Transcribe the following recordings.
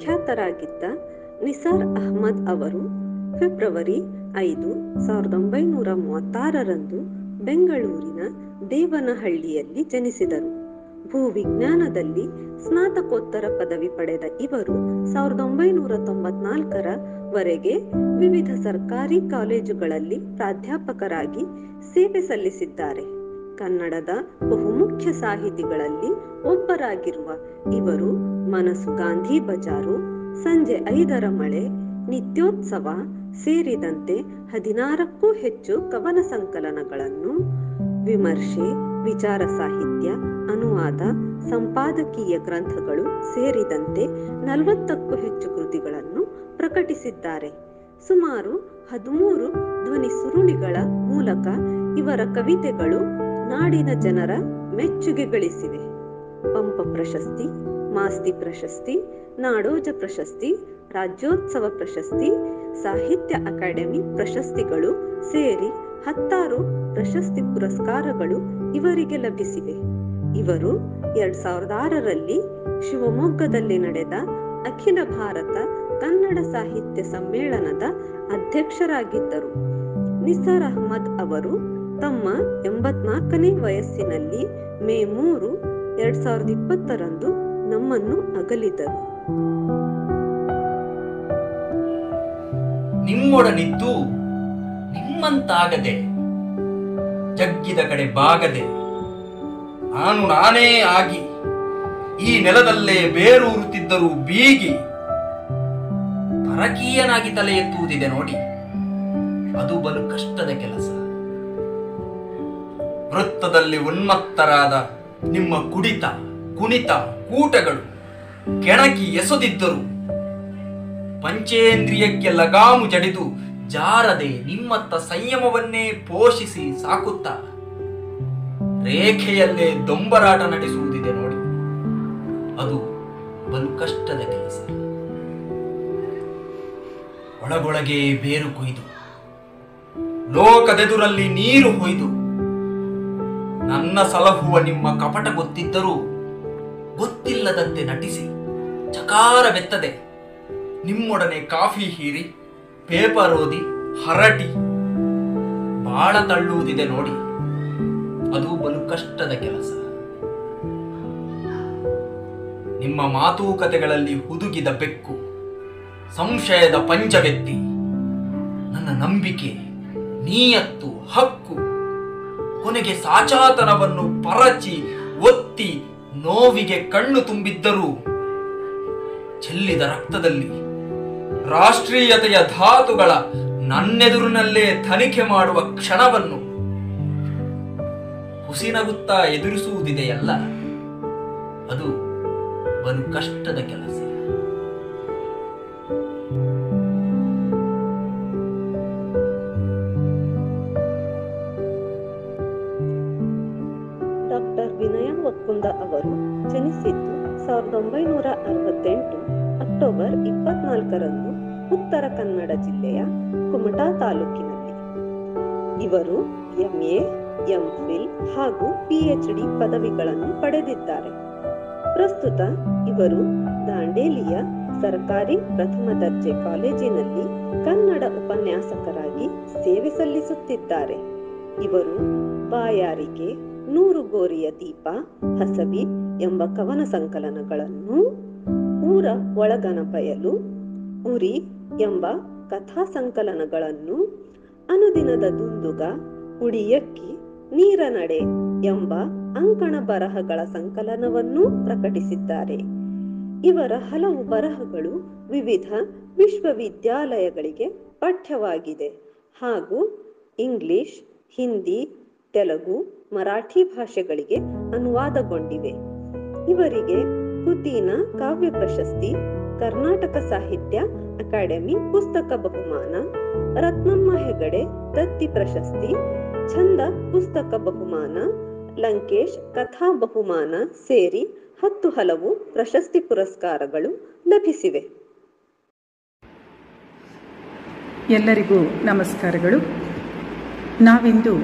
ಪ್ರಖ್ಯಾತರಾಗಿದ್ದ ನಿಸಾರ್ ಅಹ್ಮದ್ ಅವರು ಫೆಬ್ರವರಿ ಐದು ಸಾವಿರದ ಒಂಬೈನೂರ ಮೂವತ್ತಾರರಂದು ಬೆಂಗಳೂರಿನ ದೇವನಹಳ್ಳಿಯಲ್ಲಿ ಜನಿಸಿದರು ಭೂವಿಜ್ಞಾನದಲ್ಲಿ ಸ್ನಾತಕೋತ್ತರ ಪದವಿ ಪಡೆದ ಇವರು ಸಾವಿರದ ಒಂಬೈನೂರ ತೊಂಬತ್ನಾಲ್ಕರ ವರೆಗೆ ವಿವಿಧ ಸರ್ಕಾರಿ ಕಾಲೇಜುಗಳಲ್ಲಿ ಪ್ರಾಧ್ಯಾಪಕರಾಗಿ ಸೇವೆ ಸಲ್ಲಿಸಿದ್ದಾರೆ ಕನ್ನಡದ ಬಹುಮುಖ್ಯ ಸಾಹಿತಿಗಳಲ್ಲಿ ಒಬ್ಬರಾಗಿರುವ ಇವರು ಮನಸ್ಸು ಗಾಂಧಿ ಬಜಾರು ಸಂಜೆ ಐದರ ಮಳೆ ನಿತ್ಯೋತ್ಸವ ಸೇರಿದಂತೆ ಹದಿನಾರಕ್ಕೂ ಹೆಚ್ಚು ಕವನ ಸಂಕಲನಗಳನ್ನು ವಿಮರ್ಶೆ ವಿಚಾರ ಸಾಹಿತ್ಯ ಅನುವಾದ ಸಂಪಾದಕೀಯ ಗ್ರಂಥಗಳು ಸೇರಿದಂತೆ ನಲವತ್ತಕ್ಕೂ ಹೆಚ್ಚು ಕೃತಿಗಳನ್ನು ಪ್ರಕಟಿಸಿದ್ದಾರೆ ಸುಮಾರು ಹದಿಮೂರು ಧ್ವನಿ ಸುರುಳಿಗಳ ಮೂಲಕ ಇವರ ಕವಿತೆಗಳು ನಾಡಿನ ಜನರ ಮೆಚ್ಚುಗೆ ಗಳಿಸಿವೆ ಪಂಪ ಪ್ರಶಸ್ತಿ ಮಾಸ್ತಿ ಪ್ರಶಸ್ತಿ ನಾಡೋಜ ಪ್ರಶಸ್ತಿ ರಾಜ್ಯೋತ್ಸವ ಪ್ರಶಸ್ತಿ ಸಾಹಿತ್ಯ ಅಕಾಡೆಮಿ ಪ್ರಶಸ್ತಿಗಳು ಸೇರಿ ಹತ್ತಾರು ಪ್ರಶಸ್ತಿ ಪುರಸ್ಕಾರಗಳು ಇವರಿಗೆ ಲಭಿಸಿವೆ ಇವರು ಎರಡ್ ಸಾವಿರದ ಆರರಲ್ಲಿ ಶಿವಮೊಗ್ಗದಲ್ಲಿ ನಡೆದ ಅಖಿಲ ಭಾರತ ಕನ್ನಡ ಸಾಹಿತ್ಯ ಸಮ್ಮೇಳನದ ಅಧ್ಯಕ್ಷರಾಗಿದ್ದರು ನಿಸಾರ್ ಅಹ್ಮದ್ ಅವರು ತಮ್ಮ ಎಂಬತ್ನಾಲ್ಕನೇ ವಯಸ್ಸಿನಲ್ಲಿ ಮೇ ಮೂರು ಎರಡ್ ಸಾವಿರದ ಇಪ್ಪತ್ತರಂದು ನಮ್ಮನ್ನು ಅಗಲಿದರು ನಿಮ್ಮೊಡನಿದ್ದು ನಿಮ್ಮಂತಾಗದೆ ಜಗ್ಗಿದ ಕಡೆ ಬಾಗದೆ ನಾನು ನಾನೇ ಆಗಿ ಈ ನೆಲದಲ್ಲೇ ಬೇರೂರುತ್ತಿದ್ದರೂ ಬೀಗಿ ಪರಕೀಯನಾಗಿ ತಲೆ ಎತ್ತುವುದಿದೆ ನೋಡಿ ಅದು ಬಲು ಕಷ್ಟದ ಕೆಲಸ ವೃತ್ತದಲ್ಲಿ ಉನ್ಮತ್ತರಾದ ನಿಮ್ಮ ಕುಡಿತ ಕುಣಿತ ಕೂಟಗಳು ಕೆಣಕಿ ಎಸೆದಿದ್ದರು ಪಂಚೇಂದ್ರಿಯಕ್ಕೆ ಲಗಾಮು ಜಡಿದು ಜಾರದೆ ನಿಮ್ಮತ್ತ ಸಂಯಮವನ್ನೇ ಪೋಷಿಸಿ ಸಾಕುತ್ತಾ ರೇಖೆಯಲ್ಲೇ ದೊಂಬರಾಟ ನಡೆಸುವುದಿದೆ ನೋಡಿ ಅದು ಬಲು ಕಷ್ಟದ ಕೆಲಸ ಒಳಗೊಳಗೆ ಬೇರು ಕೊಯ್ದು ಲೋಕದೆದುರಲ್ಲಿ ನೀರು ಹೊಯ್ದು ನನ್ನ ಸಲಹುವ ನಿಮ್ಮ ಕಪಟ ಗೊತ್ತಿದ್ದರೂ ಗೊತ್ತಿಲ್ಲದಂತೆ ನಟಿಸಿ ಚಕಾರವೆತ್ತದೆ ನಿಮ್ಮೊಡನೆ ಕಾಫಿ ಹೀರಿ ಪೇಪರ್ ಓದಿ ಹರಟಿ ಬಾಳ ತಳ್ಳುವುದಿದೆ ನೋಡಿ ಅದು ಬಲು ಕಷ್ಟದ ಕೆಲಸ ನಿಮ್ಮ ಮಾತುಕತೆಗಳಲ್ಲಿ ಹುದುಗಿದ ಬೆಕ್ಕು ಸಂಶಯದ ಪಂಚವೆತ್ತಿ ನನ್ನ ನಂಬಿಕೆ ನೀಯತ್ತು ಹಕ್ಕು ಕೊನೆಗೆ ಸಾಚಾತನವನ್ನು ಪರಚಿ ಒತ್ತಿ ನೋವಿಗೆ ಕಣ್ಣು ತುಂಬಿದ್ದರೂ ಚೆಲ್ಲಿದ ರಕ್ತದಲ್ಲಿ ರಾಷ್ಟ್ರೀಯತೆಯ ಧಾತುಗಳ ನನ್ನೆದುರಿನಲ್ಲೇ ತನಿಖೆ ಮಾಡುವ ಕ್ಷಣವನ್ನು ಹುಸಿನಗುತ್ತಾ ಎದುರಿಸುವುದಿದೆಯಲ್ಲ ಅದು ಬಲು ಕಷ್ಟದ ಕೆಲಸ ಡಾಕ್ಟರ್ ವಿನಯ ಒಕ್ಕುಂದ ಅವರು ಜನಿಸಿದ್ದು ಸಾವಿರದ ಒಂಬೈನೂರ ಅರವತ್ತೆಂಟು ಅಕ್ಟೋಬರ್ ಇಪ್ಪತ್ನಾಲ್ಕರಂದು ಉತ್ತರ ಕನ್ನಡ ಜಿಲ್ಲೆಯ ಕುಮಟಾ ತಾಲೂಕಿನಲ್ಲಿ ಇವರು ಎಂಎ ಎಂಫಿಲ್ ಹಾಗೂ ಪಿಎಚ್ಡಿ ಪದವಿಗಳನ್ನು ಪಡೆದಿದ್ದಾರೆ ಪ್ರಸ್ತುತ ಇವರು ದಾಂಡೇಲಿಯ ಸರ್ಕಾರಿ ಪ್ರಥಮ ದರ್ಜೆ ಕಾಲೇಜಿನಲ್ಲಿ ಕನ್ನಡ ಉಪನ್ಯಾಸಕರಾಗಿ ಸೇವೆ ಸಲ್ಲಿಸುತ್ತಿದ್ದಾರೆ ಇವರು ಬಾಯಾರಿಕೆ ನೂರು ಗೋರಿಯ ದೀಪ ಹಸಬಿ ಎಂಬ ಕವನ ಸಂಕಲನಗಳನ್ನು ಊರ ಒಳಗನ ಬಯಲು ಉರಿ ಎಂಬ ಕಥಾ ಸಂಕಲನಗಳನ್ನು ಅನುದಿನದ ದುಂದುಗ ಉಡಿಯಕ್ಕಿ ನೀರ ನಡೆ ಎಂಬ ಅಂಕಣ ಬರಹಗಳ ಸಂಕಲನವನ್ನೂ ಪ್ರಕಟಿಸಿದ್ದಾರೆ ಇವರ ಹಲವು ಬರಹಗಳು ವಿವಿಧ ವಿಶ್ವವಿದ್ಯಾಲಯಗಳಿಗೆ ಪಠ್ಯವಾಗಿದೆ ಹಾಗೂ ಇಂಗ್ಲಿಷ್ ಹಿಂದಿ ತೆಲುಗು ಮರಾಠಿ ಭಾಷೆಗಳಿಗೆ ಅನುವಾದಗೊಂಡಿವೆ ಇವರಿಗೆ ಪುತೀನ ಕಾವ್ಯ ಪ್ರಶಸ್ತಿ ಕರ್ನಾಟಕ ಸಾಹಿತ್ಯ ಅಕಾಡೆಮಿ ಪುಸ್ತಕ ಬಹುಮಾನ ರತ್ನಮ್ಮ ಹೆಗಡೆ ದತ್ತಿ ಪ್ರಶಸ್ತಿ ಛಂದ ಪುಸ್ತಕ ಬಹುಮಾನ ಲಂಕೇಶ್ ಕಥಾ ಬಹುಮಾನ ಸೇರಿ ಹತ್ತು ಹಲವು ಪ್ರಶಸ್ತಿ ಪುರಸ್ಕಾರಗಳು ಲಭಿಸಿವೆ ಎಲ್ಲರಿಗೂ ನಮಸ್ಕಾರಗಳು ನಾವಿಂದು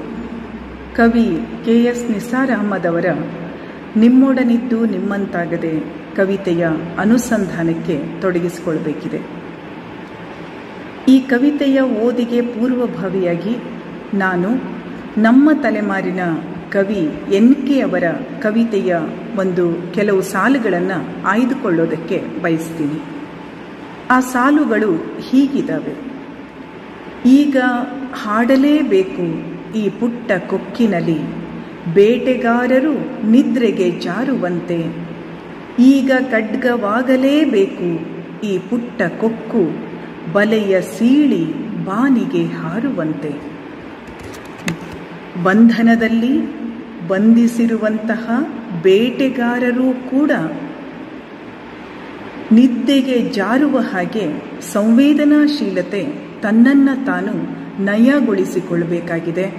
ಕವಿ ಕೆ ಎಸ್ ನಿಸಾರ್ ಅಹಮದ್ ಅವರ ನಿಮ್ಮೊಡನಿದ್ದು ನಿಮ್ಮಂತಾಗದೆ ಕವಿತೆಯ ಅನುಸಂಧಾನಕ್ಕೆ ತೊಡಗಿಸಿಕೊಳ್ಬೇಕಿದೆ ಈ ಕವಿತೆಯ ಓದಿಗೆ ಪೂರ್ವಭಾವಿಯಾಗಿ ನಾನು ನಮ್ಮ ತಲೆಮಾರಿನ ಕವಿ ಎನ್ ಕೆ ಅವರ ಕವಿತೆಯ ಒಂದು ಕೆಲವು ಸಾಲುಗಳನ್ನು ಆಯ್ದುಕೊಳ್ಳೋದಕ್ಕೆ ಬಯಸ್ತೀನಿ ಆ ಸಾಲುಗಳು ಹೀಗಿದ್ದಾವೆ ಈಗ ಹಾಡಲೇಬೇಕು ಈ ಪುಟ್ಟ ಕೊಕ್ಕಿನಲ್ಲಿ ಬೇಟೆಗಾರರು ನಿದ್ರೆಗೆ ಜಾರುವಂತೆ ಈಗ ಖಡ್ಗವಾಗಲೇಬೇಕು ಈ ಪುಟ್ಟ ಕೊಕ್ಕು ಬಲೆಯ ಸೀಳಿ ಬಾನಿಗೆ ಹಾರುವಂತೆ ಬಂಧನದಲ್ಲಿ ಬಂಧಿಸಿರುವಂತಹ ಬೇಟೆಗಾರರೂ ಕೂಡ ನಿದ್ದೆಗೆ ಜಾರುವ ಹಾಗೆ ಸಂವೇದನಾಶೀಲತೆ ತನ್ನನ್ನು ತಾನು ನಯಗೊಳಿಸಿಕೊಳ್ಳಬೇಕಾಗಿದೆ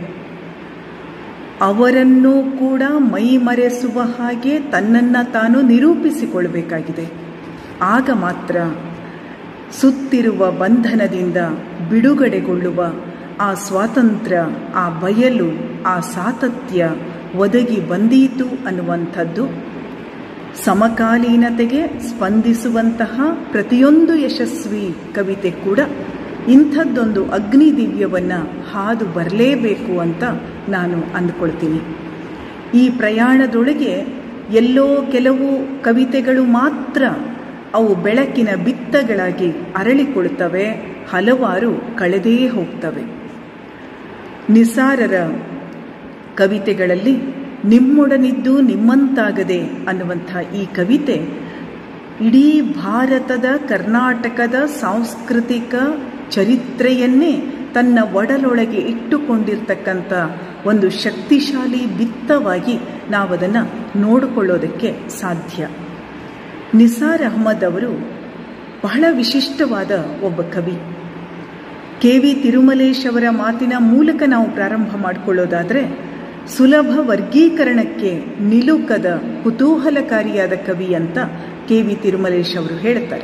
ಅವರನ್ನೂ ಕೂಡ ಮೈಮರೆಸುವ ಹಾಗೆ ತನ್ನನ್ನು ತಾನು ನಿರೂಪಿಸಿಕೊಳ್ಳಬೇಕಾಗಿದೆ ಆಗ ಮಾತ್ರ ಸುತ್ತಿರುವ ಬಂಧನದಿಂದ ಬಿಡುಗಡೆಗೊಳ್ಳುವ ಆ ಸ್ವಾತಂತ್ರ್ಯ ಆ ಬಯಲು ಆ ಸಾತತ್ಯ ಒದಗಿ ಬಂದೀತು ಅನ್ನುವಂಥದ್ದು ಸಮಕಾಲೀನತೆಗೆ ಸ್ಪಂದಿಸುವಂತಹ ಪ್ರತಿಯೊಂದು ಯಶಸ್ವಿ ಕವಿತೆ ಕೂಡ ಇಂಥದ್ದೊಂದು ಅಗ್ನಿ ದಿವ್ಯವನ್ನು ಹಾದು ಬರಲೇಬೇಕು ಅಂತ ನಾನು ಅಂದ್ಕೊಳ್ತೀನಿ ಈ ಪ್ರಯಾಣದೊಳಗೆ ಎಲ್ಲೋ ಕೆಲವು ಕವಿತೆಗಳು ಮಾತ್ರ ಅವು ಬೆಳಕಿನ ಬಿತ್ತಗಳಾಗಿ ಅರಳಿಕೊಳ್ತವೆ ಹಲವಾರು ಕಳೆದೇ ಹೋಗ್ತವೆ ನಿಸಾರರ ಕವಿತೆಗಳಲ್ಲಿ ನಿಮ್ಮೊಡನಿದ್ದು ನಿಮ್ಮಂತಾಗದೆ ಅನ್ನುವಂಥ ಈ ಕವಿತೆ ಇಡೀ ಭಾರತದ ಕರ್ನಾಟಕದ ಸಾಂಸ್ಕೃತಿಕ ಚರಿತ್ರೆಯನ್ನೇ ತನ್ನ ಒಡಲೊಳಗೆ ಇಟ್ಟುಕೊಂಡಿರ್ತಕ್ಕಂಥ ಒಂದು ಶಕ್ತಿಶಾಲಿ ಬಿತ್ತವಾಗಿ ನಾವದನ್ನು ನೋಡಿಕೊಳ್ಳೋದಕ್ಕೆ ಸಾಧ್ಯ ನಿಸಾರ್ ಅಹಮದ್ ಅವರು ಬಹಳ ವಿಶಿಷ್ಟವಾದ ಒಬ್ಬ ಕವಿ ಕೆ ವಿ ತಿರುಮಲೇಶ್ ಅವರ ಮಾತಿನ ಮೂಲಕ ನಾವು ಪ್ರಾರಂಭ ಮಾಡಿಕೊಳ್ಳೋದಾದರೆ ಸುಲಭ ವರ್ಗೀಕರಣಕ್ಕೆ ನಿಲುಕದ ಕುತೂಹಲಕಾರಿಯಾದ ಕವಿ ಅಂತ ಕೆ ವಿ ತಿರುಮಲೇಶ್ ಅವರು ಹೇಳ್ತಾರೆ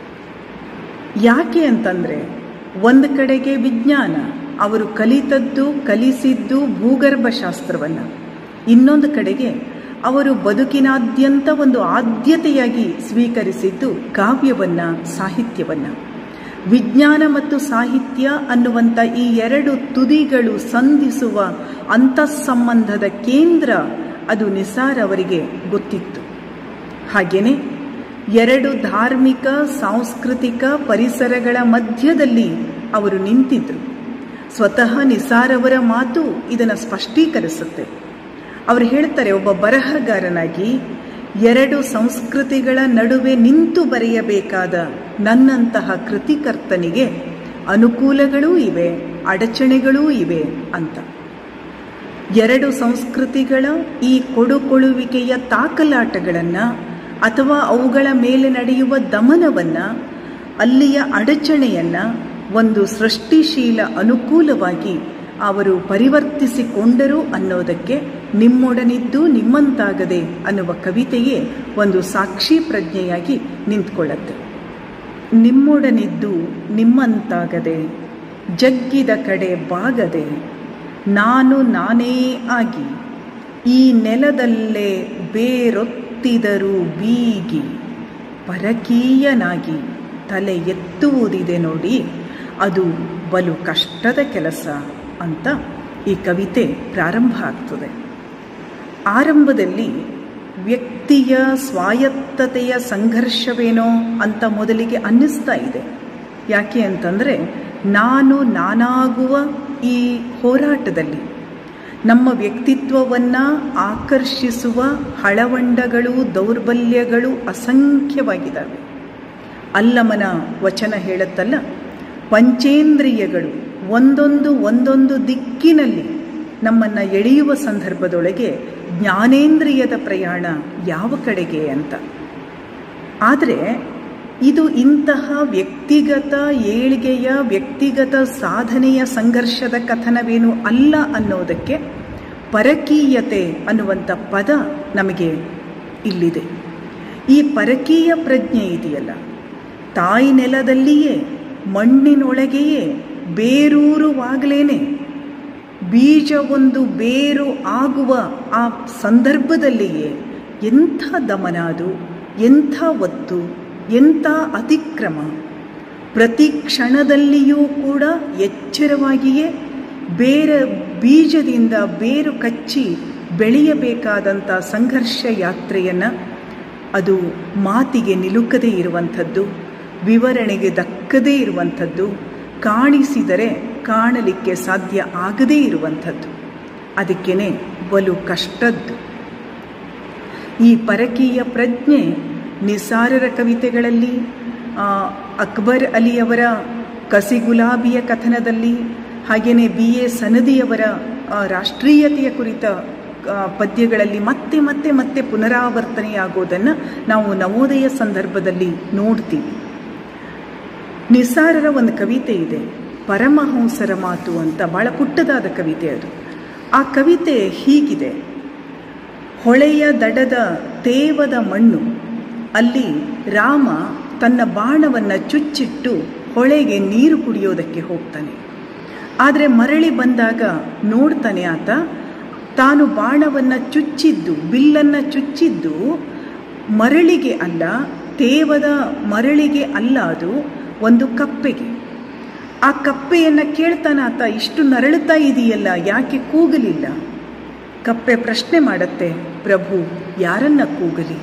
ಯಾಕೆ ಅಂತಂದರೆ ಒಂದು ಕಡೆಗೆ ವಿಜ್ಞಾನ ಅವರು ಕಲಿತದ್ದು ಕಲಿಸಿದ್ದು ಭೂಗರ್ಭಶಾಸ್ತ್ರವನ್ನು ಇನ್ನೊಂದು ಕಡೆಗೆ ಅವರು ಬದುಕಿನಾದ್ಯಂತ ಒಂದು ಆದ್ಯತೆಯಾಗಿ ಸ್ವೀಕರಿಸಿದ್ದು ಕಾವ್ಯವನ್ನು ಸಾಹಿತ್ಯವನ್ನು ವಿಜ್ಞಾನ ಮತ್ತು ಸಾಹಿತ್ಯ ಅನ್ನುವಂಥ ಈ ಎರಡು ತುದಿಗಳು ಸಂಧಿಸುವ ಅಂತಸ್ಸಂಬಂಧದ ಕೇಂದ್ರ ಅದು ನಿಸಾರ್ ಅವರಿಗೆ ಗೊತ್ತಿತ್ತು ಹಾಗೆಯೇ ಎರಡು ಧಾರ್ಮಿಕ ಸಾಂಸ್ಕೃತಿಕ ಪರಿಸರಗಳ ಮಧ್ಯದಲ್ಲಿ ಅವರು ನಿಂತಿದ್ರು ಸ್ವತಃ ನಿಸಾರ್ ಅವರ ಮಾತು ಇದನ್ನು ಸ್ಪಷ್ಟೀಕರಿಸುತ್ತೆ ಅವರು ಹೇಳ್ತಾರೆ ಒಬ್ಬ ಬರಹಗಾರನಾಗಿ ಎರಡು ಸಂಸ್ಕೃತಿಗಳ ನಡುವೆ ನಿಂತು ಬರೆಯಬೇಕಾದ ನನ್ನಂತಹ ಕೃತಿಕರ್ತನಿಗೆ ಅನುಕೂಲಗಳೂ ಇವೆ ಅಡಚಣೆಗಳೂ ಇವೆ ಅಂತ ಎರಡು ಸಂಸ್ಕೃತಿಗಳ ಈ ಕೊಡುಕೊಳ್ಳುವಿಕೆಯ ತಾಕಲಾಟಗಳನ್ನು ಅಥವಾ ಅವುಗಳ ಮೇಲೆ ನಡೆಯುವ ದಮನವನ್ನು ಅಲ್ಲಿಯ ಅಡಚಣೆಯನ್ನು ಒಂದು ಸೃಷ್ಟಿಶೀಲ ಅನುಕೂಲವಾಗಿ ಅವರು ಪರಿವರ್ತಿಸಿಕೊಂಡರು ಅನ್ನೋದಕ್ಕೆ ನಿಮ್ಮೊಡನಿದ್ದು ನಿಮ್ಮಂತಾಗದೆ ಅನ್ನುವ ಕವಿತೆಯೇ ಒಂದು ಸಾಕ್ಷಿ ಪ್ರಜ್ಞೆಯಾಗಿ ನಿಂತ್ಕೊಳ್ಳುತ್ತೆ ನಿಮ್ಮೊಡನಿದ್ದು ನಿಮ್ಮಂತಾಗದೆ ಜಗ್ಗಿದ ಕಡೆ ಬಾಗದೆ ನಾನು ನಾನೇ ಆಗಿ ಈ ನೆಲದಲ್ಲೇ ಬೇರೊತ್ತಿದರೂ ಬೀಗಿ ಪರಕೀಯನಾಗಿ ತಲೆ ಎತ್ತುವುದಿದೆ ನೋಡಿ ಅದು ಬಲು ಕಷ್ಟದ ಕೆಲಸ ಅಂತ ಈ ಕವಿತೆ ಪ್ರಾರಂಭ ಆಗ್ತದೆ ಆರಂಭದಲ್ಲಿ ವ್ಯಕ್ತಿಯ ಸ್ವಾಯತ್ತತೆಯ ಸಂಘರ್ಷವೇನೋ ಅಂತ ಮೊದಲಿಗೆ ಅನ್ನಿಸ್ತಾ ಇದೆ ಯಾಕೆ ಅಂತಂದರೆ ನಾನು ನಾನಾಗುವ ಈ ಹೋರಾಟದಲ್ಲಿ ನಮ್ಮ ವ್ಯಕ್ತಿತ್ವವನ್ನು ಆಕರ್ಷಿಸುವ ಹಳವಂಡಗಳು ದೌರ್ಬಲ್ಯಗಳು ಅಸಂಖ್ಯವಾಗಿದ್ದಾವೆ ಅಲ್ಲಮನ ವಚನ ಹೇಳುತ್ತಲ್ಲ ಪಂಚೇಂದ್ರಿಯಗಳು ಒಂದೊಂದು ಒಂದೊಂದು ದಿಕ್ಕಿನಲ್ಲಿ ನಮ್ಮನ್ನು ಎಳೆಯುವ ಸಂದರ್ಭದೊಳಗೆ ಜ್ಞಾನೇಂದ್ರಿಯದ ಪ್ರಯಾಣ ಯಾವ ಕಡೆಗೆ ಅಂತ ಆದರೆ ಇದು ಇಂತಹ ವ್ಯಕ್ತಿಗತ ಏಳಿಗೆಯ ವ್ಯಕ್ತಿಗತ ಸಾಧನೆಯ ಸಂಘರ್ಷದ ಕಥನವೇನು ಅಲ್ಲ ಅನ್ನೋದಕ್ಕೆ ಪರಕೀಯತೆ ಅನ್ನುವಂಥ ಪದ ನಮಗೆ ಇಲ್ಲಿದೆ ಈ ಪರಕೀಯ ಪ್ರಜ್ಞೆ ಇದೆಯಲ್ಲ ತಾಯಿ ನೆಲದಲ್ಲಿಯೇ ಮಣ್ಣಿನೊಳಗೆಯೇ ಬೇರೂರುವಾಗಲೇನೆ ಬೀಜ ಒಂದು ಬೇರು ಆಗುವ ಆ ಸಂದರ್ಭದಲ್ಲಿಯೇ ಎಂಥ ದಮನ ಅದು ಎಂಥ ಒತ್ತು ಎಂಥ ಅತಿಕ್ರಮ ಪ್ರತಿ ಕ್ಷಣದಲ್ಲಿಯೂ ಕೂಡ ಎಚ್ಚರವಾಗಿಯೇ ಬೇರ ಬೀಜದಿಂದ ಬೇರು ಕಚ್ಚಿ ಬೆಳೆಯಬೇಕಾದಂಥ ಸಂಘರ್ಷ ಯಾತ್ರೆಯನ್ನು ಅದು ಮಾತಿಗೆ ನಿಲುಕದೇ ಇರುವಂಥದ್ದು ವಿವರಣೆಗೆ ದಕ್ಕದೇ ಇರುವಂಥದ್ದು ಕಾಣಿಸಿದರೆ ಕಾಣಲಿಕ್ಕೆ ಸಾಧ್ಯ ಆಗದೇ ಇರುವಂಥದ್ದು ಅದಕ್ಕೇ ಬಲು ಕಷ್ಟದ್ದು ಈ ಪರಕೀಯ ಪ್ರಜ್ಞೆ ನಿಸಾರರ ಕವಿತೆಗಳಲ್ಲಿ ಅಕ್ಬರ್ ಅಲಿಯವರ ಕಸಿಗುಲಾಬಿಯ ಕಥನದಲ್ಲಿ ಹಾಗೆಯೇ ಬಿ ಎ ಸನದಿಯವರ ರಾಷ್ಟ್ರೀಯತೆಯ ಕುರಿತ ಪದ್ಯಗಳಲ್ಲಿ ಮತ್ತೆ ಮತ್ತೆ ಮತ್ತೆ ಪುನರಾವರ್ತನೆಯಾಗೋದನ್ನು ನಾವು ನವೋದಯ ಸಂದರ್ಭದಲ್ಲಿ ನೋಡ್ತೀವಿ ನಿಸಾರರ ಒಂದು ಕವಿತೆ ಇದೆ ಪರಮಹಂಸರ ಮಾತು ಅಂತ ಭಾಳ ಪುಟ್ಟದಾದ ಕವಿತೆ ಅದು ಆ ಕವಿತೆ ಹೀಗಿದೆ ಹೊಳೆಯ ದಡದ ತೇವದ ಮಣ್ಣು ಅಲ್ಲಿ ರಾಮ ತನ್ನ ಬಾಣವನ್ನು ಚುಚ್ಚಿಟ್ಟು ಹೊಳೆಗೆ ನೀರು ಕುಡಿಯೋದಕ್ಕೆ ಹೋಗ್ತಾನೆ ಆದರೆ ಮರಳಿ ಬಂದಾಗ ನೋಡ್ತಾನೆ ಆತ ತಾನು ಬಾಣವನ್ನು ಚುಚ್ಚಿದ್ದು ಬಿಲ್ಲನ್ನು ಚುಚ್ಚಿದ್ದು ಮರಳಿಗೆ ಅಲ್ಲ ತೇವದ ಮರಳಿಗೆ ಅಲ್ಲ ಅದು ಒಂದು ಕಪ್ಪೆಗೆ ಆ ಕಪ್ಪೆಯನ್ನು ಕೇಳ್ತಾನ ಆತ ಇಷ್ಟು ನರಳುತ್ತಾ ಇದೆಯಲ್ಲ ಯಾಕೆ ಕೂಗಲಿಲ್ಲ ಕಪ್ಪೆ ಪ್ರಶ್ನೆ ಮಾಡುತ್ತೆ ಪ್ರಭು ಯಾರನ್ನ ಕೂಗಲಿ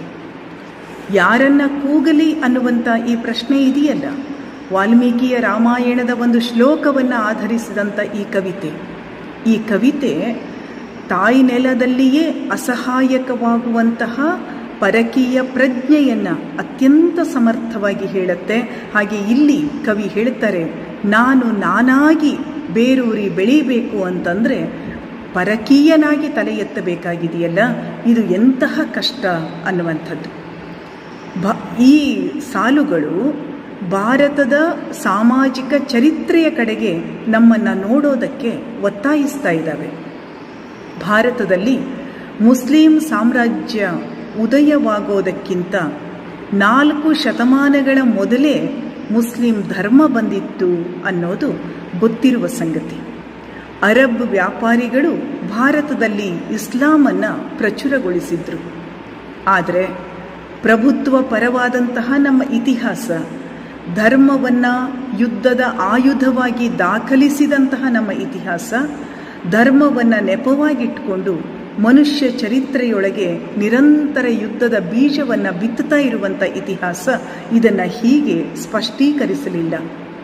ಯಾರನ್ನ ಕೂಗಲಿ ಅನ್ನುವಂಥ ಈ ಪ್ರಶ್ನೆ ಇದೆಯಲ್ಲ ವಾಲ್ಮೀಕಿಯ ರಾಮಾಯಣದ ಒಂದು ಶ್ಲೋಕವನ್ನು ಆಧರಿಸಿದಂಥ ಈ ಕವಿತೆ ಈ ಕವಿತೆ ತಾಯಿ ನೆಲದಲ್ಲಿಯೇ ಅಸಹಾಯಕವಾಗುವಂತಹ ಪರಕೀಯ ಪ್ರಜ್ಞೆಯನ್ನು ಅತ್ಯಂತ ಸಮರ್ಥವಾಗಿ ಹೇಳುತ್ತೆ ಹಾಗೆ ಇಲ್ಲಿ ಕವಿ ಹೇಳ್ತಾರೆ ನಾನು ನಾನಾಗಿ ಬೇರೂರಿ ಬೆಳೀಬೇಕು ಅಂತಂದರೆ ಪರಕೀಯನಾಗಿ ತಲೆ ಎತ್ತಬೇಕಾಗಿದೆಯಲ್ಲ ಇದು ಎಂತಹ ಕಷ್ಟ ಅನ್ನುವಂಥದ್ದು ಭ ಈ ಸಾಲುಗಳು ಭಾರತದ ಸಾಮಾಜಿಕ ಚರಿತ್ರೆಯ ಕಡೆಗೆ ನಮ್ಮನ್ನು ನೋಡೋದಕ್ಕೆ ಒತ್ತಾಯಿಸ್ತಾ ಇದ್ದಾವೆ ಭಾರತದಲ್ಲಿ ಮುಸ್ಲಿಂ ಸಾಮ್ರಾಜ್ಯ ಉದಯವಾಗೋದಕ್ಕಿಂತ ನಾಲ್ಕು ಶತಮಾನಗಳ ಮೊದಲೇ ಮುಸ್ಲಿಂ ಧರ್ಮ ಬಂದಿತ್ತು ಅನ್ನೋದು ಗೊತ್ತಿರುವ ಸಂಗತಿ ಅರಬ್ ವ್ಯಾಪಾರಿಗಳು ಭಾರತದಲ್ಲಿ ಇಸ್ಲಾಮನ್ನು ಪ್ರಚುರಗೊಳಿಸಿದ್ರು ಆದರೆ ಪ್ರಭುತ್ವ ಪರವಾದಂತಹ ನಮ್ಮ ಇತಿಹಾಸ ಧರ್ಮವನ್ನು ಯುದ್ಧದ ಆಯುಧವಾಗಿ ದಾಖಲಿಸಿದಂತಹ ನಮ್ಮ ಇತಿಹಾಸ ಧರ್ಮವನ್ನು ನೆಪವಾಗಿಟ್ಕೊಂಡು ಮನುಷ್ಯ ಚರಿತ್ರೆಯೊಳಗೆ ನಿರಂತರ ಯುದ್ಧದ ಬೀಜವನ್ನು ಬಿತ್ತುತ್ತಾ ಇರುವಂಥ ಇತಿಹಾಸ ಇದನ್ನು ಹೀಗೆ ಸ್ಪಷ್ಟೀಕರಿಸಲಿಲ್ಲ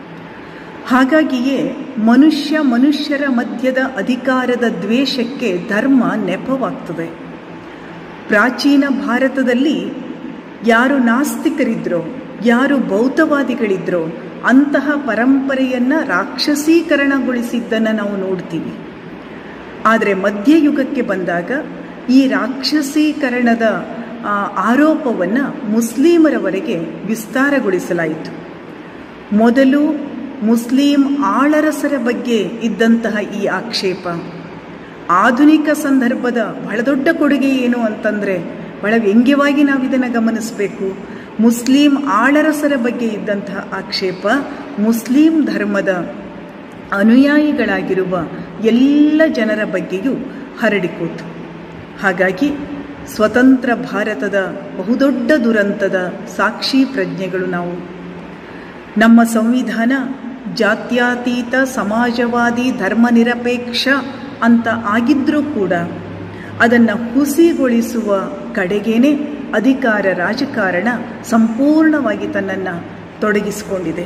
ಹಾಗಾಗಿಯೇ ಮನುಷ್ಯ ಮನುಷ್ಯರ ಮಧ್ಯದ ಅಧಿಕಾರದ ದ್ವೇಷಕ್ಕೆ ಧರ್ಮ ನೆಪವಾಗ್ತದೆ ಪ್ರಾಚೀನ ಭಾರತದಲ್ಲಿ ಯಾರು ನಾಸ್ತಿಕರಿದ್ರೋ ಯಾರು ಬೌದ್ಧವಾದಿಗಳಿದ್ರೋ ಅಂತಹ ಪರಂಪರೆಯನ್ನು ರಾಕ್ಷಸೀಕರಣಗೊಳಿಸಿದ್ದನ್ನು ನಾವು ನೋಡ್ತೀವಿ ಆದರೆ ಮಧ್ಯಯುಗಕ್ಕೆ ಬಂದಾಗ ಈ ರಾಕ್ಷಸೀಕರಣದ ಆರೋಪವನ್ನು ಮುಸ್ಲಿಮರವರೆಗೆ ವಿಸ್ತಾರಗೊಳಿಸಲಾಯಿತು ಮೊದಲು ಮುಸ್ಲಿಂ ಆಳರಸರ ಬಗ್ಗೆ ಇದ್ದಂತಹ ಈ ಆಕ್ಷೇಪ ಆಧುನಿಕ ಸಂದರ್ಭದ ಬಹಳ ದೊಡ್ಡ ಕೊಡುಗೆ ಏನು ಅಂತಂದರೆ ಬಹಳ ವ್ಯಂಗ್ಯವಾಗಿ ನಾವು ಇದನ್ನು ಗಮನಿಸಬೇಕು ಮುಸ್ಲಿಂ ಆಳರಸರ ಬಗ್ಗೆ ಇದ್ದಂತಹ ಆಕ್ಷೇಪ ಮುಸ್ಲಿಂ ಧರ್ಮದ ಅನುಯಾಯಿಗಳಾಗಿರುವ ಎಲ್ಲ ಜನರ ಬಗ್ಗೆಯೂ ಹರಡಿಕೋತು ಹಾಗಾಗಿ ಸ್ವತಂತ್ರ ಭಾರತದ ಬಹುದೊಡ್ಡ ದುರಂತದ ಸಾಕ್ಷಿ ಪ್ರಜ್ಞೆಗಳು ನಾವು ನಮ್ಮ ಸಂವಿಧಾನ ಜಾತ್ಯತೀತ ಸಮಾಜವಾದಿ ಧರ್ಮನಿರಪೇಕ್ಷ ಅಂತ ಆಗಿದ್ರೂ ಕೂಡ ಅದನ್ನು ಹುಸಿಗೊಳಿಸುವ ಕಡೆಗೇನೆ ಅಧಿಕಾರ ರಾಜಕಾರಣ ಸಂಪೂರ್ಣವಾಗಿ ತನ್ನನ್ನು ತೊಡಗಿಸಿಕೊಂಡಿದೆ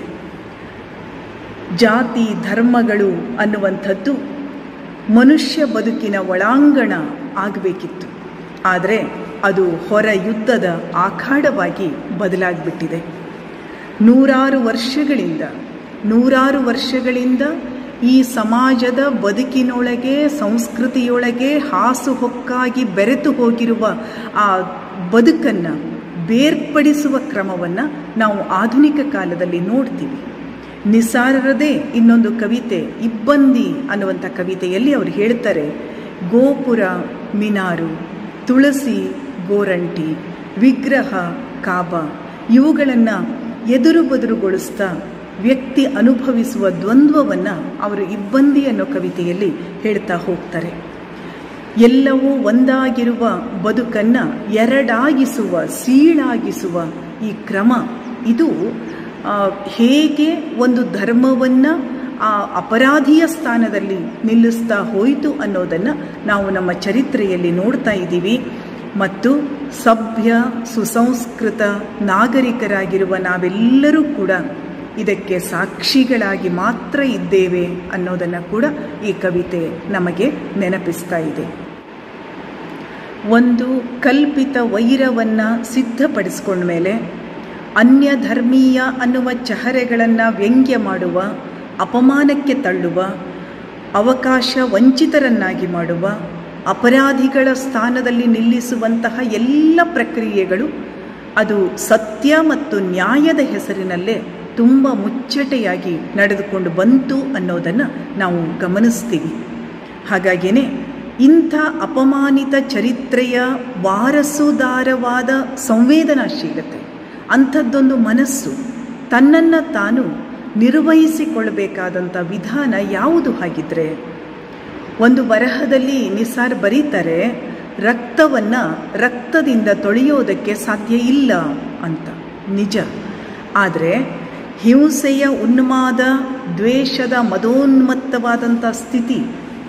ಜಾತಿ ಧರ್ಮಗಳು ಅನ್ನುವಂಥದ್ದು ಮನುಷ್ಯ ಬದುಕಿನ ಒಳಾಂಗಣ ಆಗಬೇಕಿತ್ತು ಆದರೆ ಅದು ಹೊರ ಯುದ್ಧದ ಆಖಾಡವಾಗಿ ಬದಲಾಗಿಬಿಟ್ಟಿದೆ ನೂರಾರು ವರ್ಷಗಳಿಂದ ನೂರಾರು ವರ್ಷಗಳಿಂದ ಈ ಸಮಾಜದ ಬದುಕಿನೊಳಗೆ ಸಂಸ್ಕೃತಿಯೊಳಗೆ ಹಾಸುಹೊಕ್ಕಾಗಿ ಬೆರೆತು ಹೋಗಿರುವ ಆ ಬದುಕನ್ನು ಬೇರ್ಪಡಿಸುವ ಕ್ರಮವನ್ನು ನಾವು ಆಧುನಿಕ ಕಾಲದಲ್ಲಿ ನೋಡ್ತೀವಿ ನಿಸಾರರದೇ ಇನ್ನೊಂದು ಕವಿತೆ ಇಬ್ಬಂದಿ ಅನ್ನುವಂಥ ಕವಿತೆಯಲ್ಲಿ ಅವರು ಹೇಳ್ತಾರೆ ಗೋಪುರ ಮಿನಾರು ತುಳಸಿ ಗೋರಂಟಿ ವಿಗ್ರಹ ಕಾಬ ಇವುಗಳನ್ನು ಎದುರು ಬದುರುಗೊಳಿಸ್ತಾ ವ್ಯಕ್ತಿ ಅನುಭವಿಸುವ ದ್ವಂದ್ವವನ್ನು ಅವರು ಇಬ್ಬಂದಿ ಅನ್ನೋ ಕವಿತೆಯಲ್ಲಿ ಹೇಳ್ತಾ ಹೋಗ್ತಾರೆ ಎಲ್ಲವೂ ಒಂದಾಗಿರುವ ಬದುಕನ್ನು ಎರಡಾಗಿಸುವ ಸೀಳಾಗಿಸುವ ಈ ಕ್ರಮ ಇದು ಆ, ಹೇಗೆ ಒಂದು ಧರ್ಮವನ್ನು ಆ ಅಪರಾಧಿಯ ಸ್ಥಾನದಲ್ಲಿ ನಿಲ್ಲಿಸ್ತಾ ಹೋಯಿತು ಅನ್ನೋದನ್ನು ನಾವು ನಮ್ಮ ಚರಿತ್ರೆಯಲ್ಲಿ ನೋಡ್ತಾ ಇದ್ದೀವಿ ಮತ್ತು ಸಭ್ಯ ಸುಸಂಸ್ಕೃತ ನಾಗರಿಕರಾಗಿರುವ ನಾವೆಲ್ಲರೂ ಕೂಡ ಇದಕ್ಕೆ ಸಾಕ್ಷಿಗಳಾಗಿ ಮಾತ್ರ ಇದ್ದೇವೆ ಅನ್ನೋದನ್ನು ಕೂಡ ಈ ಕವಿತೆ ನಮಗೆ ನೆನಪಿಸ್ತಾ ಇದೆ ಒಂದು ಕಲ್ಪಿತ ವೈರವನ್ನು ಸಿದ್ಧಪಡಿಸ್ಕೊಂಡ್ಮೇಲೆ ಅನ್ಯ ಧರ್ಮೀಯ ಅನ್ನುವ ಚಹರೆಗಳನ್ನು ವ್ಯಂಗ್ಯ ಮಾಡುವ ಅಪಮಾನಕ್ಕೆ ತಳ್ಳುವ ಅವಕಾಶ ವಂಚಿತರನ್ನಾಗಿ ಮಾಡುವ ಅಪರಾಧಿಗಳ ಸ್ಥಾನದಲ್ಲಿ ನಿಲ್ಲಿಸುವಂತಹ ಎಲ್ಲ ಪ್ರಕ್ರಿಯೆಗಳು ಅದು ಸತ್ಯ ಮತ್ತು ನ್ಯಾಯದ ಹೆಸರಿನಲ್ಲೇ ತುಂಬ ಮುಚ್ಚಟೆಯಾಗಿ ನಡೆದುಕೊಂಡು ಬಂತು ಅನ್ನೋದನ್ನು ನಾವು ಗಮನಿಸ್ತೀವಿ ಹಾಗಾಗಿಯೇ ಇಂಥ ಅಪಮಾನಿತ ಚರಿತ್ರೆಯ ವಾರಸುದಾರವಾದ ಸಂವೇದನಾಶೀಲತೆ ಅಂಥದ್ದೊಂದು ಮನಸ್ಸು ತನ್ನನ್ನು ತಾನು ನಿರ್ವಹಿಸಿಕೊಳ್ಳಬೇಕಾದಂಥ ವಿಧಾನ ಯಾವುದು ಹಾಗಿದ್ರೆ ಒಂದು ಬರಹದಲ್ಲಿ ನಿಸಾರ್ ಬರೀತಾರೆ ರಕ್ತವನ್ನು ರಕ್ತದಿಂದ ತೊಳೆಯೋದಕ್ಕೆ ಸಾಧ್ಯ ಇಲ್ಲ ಅಂತ ನಿಜ ಆದರೆ ಹಿಂಸೆಯ ಉನ್ಮಾದ ದ್ವೇಷದ ಮದೋನ್ಮತ್ತವಾದಂಥ ಸ್ಥಿತಿ